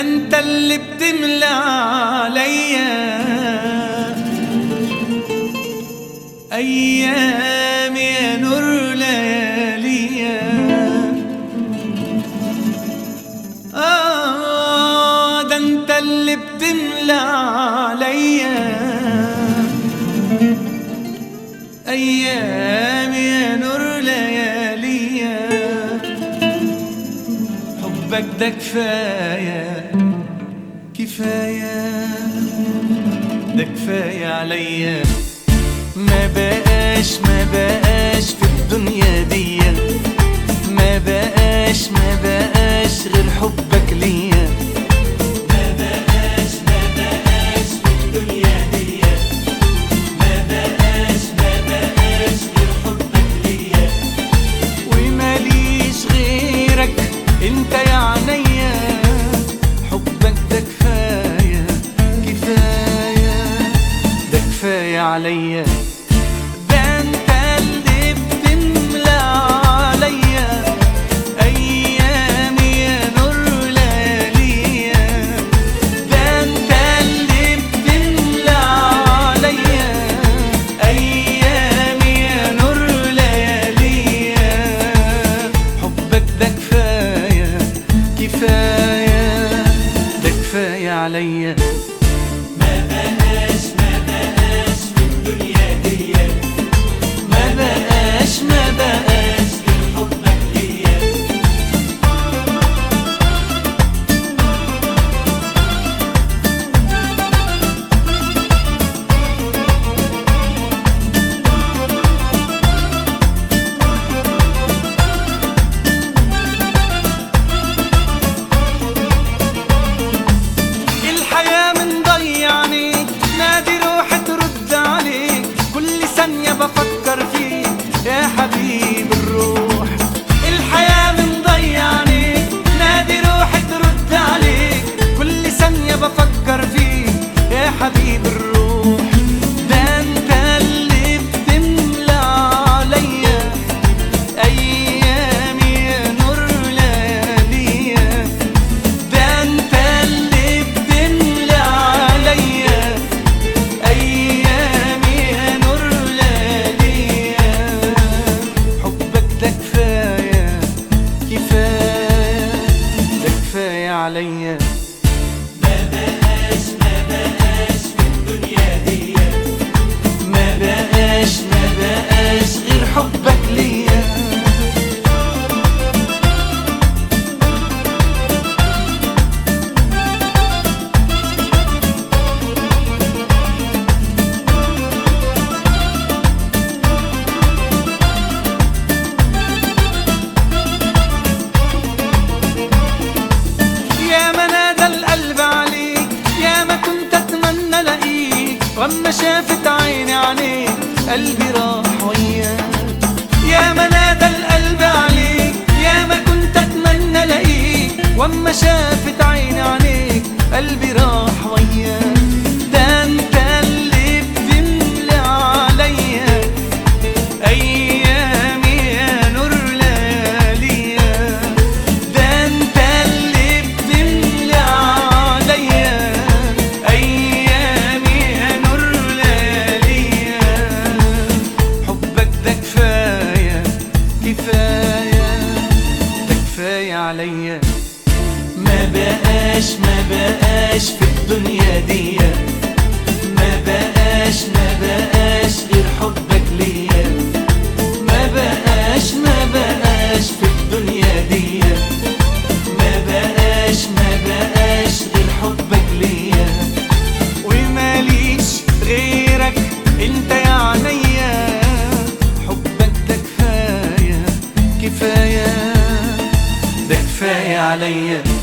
انت اللي بتملى عليا ايام يا نور لياليا اه ده انت اللي بتملى عليا ايام يا نور لياليا حبك ده كفايه كفايه ده كفايه عليا ما بقاش ما بقاش في الدنيا دي ما بقاش ما بقاش غير حبك ليا ما بقاش ما بقاش في الدنيا دي ما بقاش ما بقاش غير حبك ليا وماليش غيرك انت يا عينيا حبك ده كفايه كفايه ده كفايه عليا ده انت اللي بتملى عليا ايامي يا نور لياليا ده انت اللي بتملى عليا ايامي يا نور لياليا حبك ده كفايه كفايه ده كفايه عليا ما بقاش ما بقاش غير حبك ليا الحياة من ضيعني نادي روحي ترد عليك كل ثانية بفكر فيك يا حبيب الروح الحياة من ضيعني نادي روحي ترد عليك كل ثانية بفكر فيك يا حبيب الروح ده انت اللي بتملى عليا ايامي يا نور لياليا ده انت اللي بتملى عليا ايامي يا نور لياليا حبك ده كفايه كفايه ده كفايه عليا ما بقاش ما بقاش غير حبك ليا يا ما نادى القلب عليك يا ما كنت اتمنى الاقيك واما شافت عيني عليك قلبي راح وياك يا ما نادى القلب عليك يا ما كنت اتمنى الاقيك واما شافت عيني عليك قلبي راح وياك ده انت اللي بتملى عليا ايامي يا نور لياليا ده انت اللي بتملى عليا ايامي يا نور لياليا حبك ده كفايه كفايه ده كفايه عليا ما بقاش ما بقاش في الدنيا دي ما بقاش ما بقاش غير حبك ليا ما بقاش ما بقاش في الدنيا دي ما بقاش ما بقاش غير حبك ليا وماليش غيرك انت يا عينيا حبك ده كفايه كفايه ده كفايه عليا